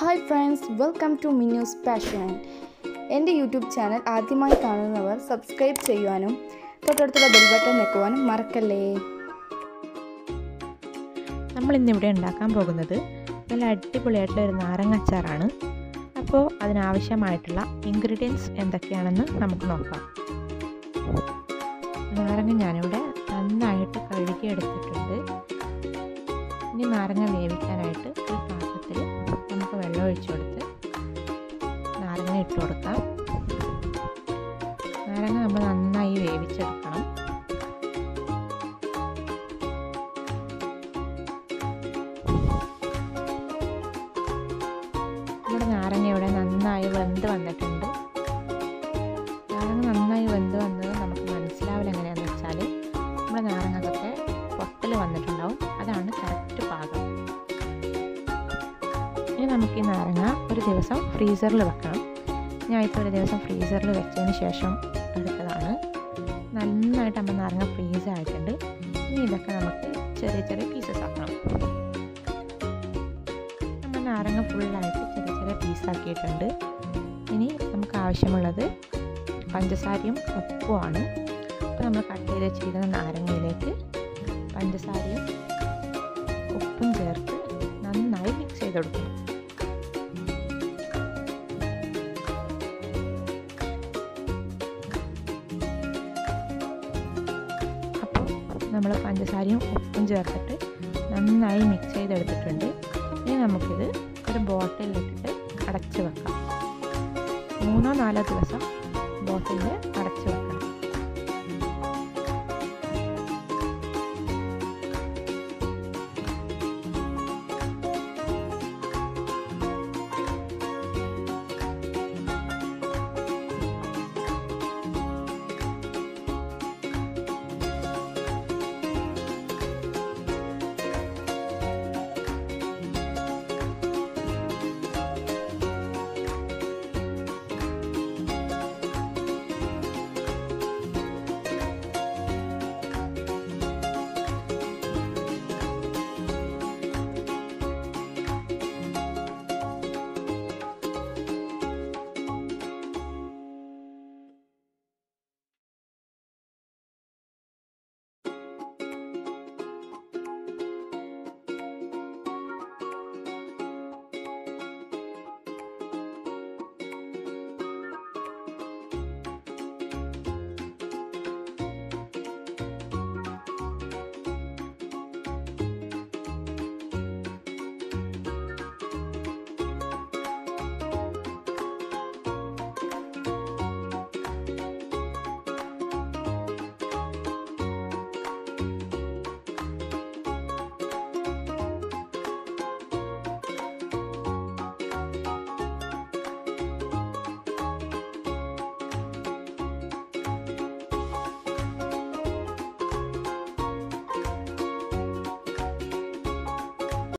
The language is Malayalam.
ഹായ് ഫ്രണ്ട്സ് വെൽക്കം ടു മിന്യൂസ് പാഷൻ എൻ്റെ യൂട്യൂബ് ചാനൽ ആദ്യമായി കാണുന്നവർ സബ്സ്ക്രൈബ് ചെയ്യുവാനും തൊട്ടടുത്തുള്ള ബെൽ ബട്ടൺ ഞെക്കുവാനും മറക്കല്ലേ നമ്മൾ ഇന്നിവിടെ ഉണ്ടാക്കാൻ പോകുന്നത് നല്ല അടിപൊളിയായിട്ടുള്ള ഒരു നാരങ്ങ അച്ചാറാണ് അപ്പോൾ അതിനാവശ്യമായിട്ടുള്ള ഇൻഗ്രീഡിയൻസ് എന്തൊക്കെയാണെന്ന് നമുക്ക് നോക്കാം നാരങ്ങ ഞാനിവിടെ നന്നായിട്ട് കഴുകി എടുത്തിട്ടുണ്ട് ഇനി നാരങ്ങ വേവിക്കാനായിട്ട് ഒരു പാത്രത്തിൽ നമുക്ക് വെള്ളം ഒഴിച്ചു കൊടുത്ത് നാരങ്ങ ഇട്ട് കൊടുക്കാം നാരങ്ങ നമ്മൾ നന്നായി വേവിച്ചെടുക്കണം നമ്മുടെ നാരങ്ങ ഇവിടെ നന്നായി വെന്ത് വന്നിട്ടുണ്ട് നാരങ്ങ നന്നായി വെന്ത് വന്നത് നമുക്ക് മനസ്സിലാവില്ല എങ്ങനെയാണെന്ന് വെച്ചാൽ നമ്മുടെ നാരങ്ങക്കൊക്കെ പൊട്ടൽ വന്നിട്ടുണ്ടാവും അതാണ് കറക്റ്റ് പാകം ഇനി നമുക്ക് ഈ നാരങ്ങ ഒരു ദിവസം ഫ്രീസറിൽ വെക്കണം ഞാൻ ഇപ്പോൾ ഒരു ദിവസം ഫ്രീസറിൽ വെച്ചതിന് ശേഷം എടുത്തതാണ് നന്നായിട്ട് നമ്മൾ നാരങ്ങ ഫ്രീസ് ആയിട്ടുണ്ട് ഇനി ഇതൊക്കെ നമുക്ക് ചെറിയ ചെറിയ പീസസ് ആക്കണം നമ്മൾ നാരങ്ങ ഫുള്ളായിട്ട് ചെറിയ ചെറിയ പീസാക്കിയിട്ടുണ്ട് ഇനി നമുക്ക് ആവശ്യമുള്ളത് പഞ്ചസാരയും ഉപ്പുമാണ് അപ്പോൾ നമ്മൾ കട്ട് ചെയ്ത് വെച്ചിരിക്കുന്ന നാരങ്ങയിലേക്ക് പഞ്ചസാരയും ഉപ്പും ചേർത്ത് നന്നായി മിക്സ് ചെയ്ത് കൊടുക്കണം അപ്പോൾ നമ്മൾ പഞ്ചസാരയും ഉപ്പും ചേർത്തിട്ട് നന്നായി മിക്സ് ചെയ്തെടുത്തിട്ടുണ്ട് ഇനി നമുക്കിത് ഒരു ബോട്ടിലിട്ടിട്ട് അടച്ച് വെക്കാം മൂന്നോ നാലോ ദിവസം ബോട്ടിലിൽ അടച്ച് വെക്കണം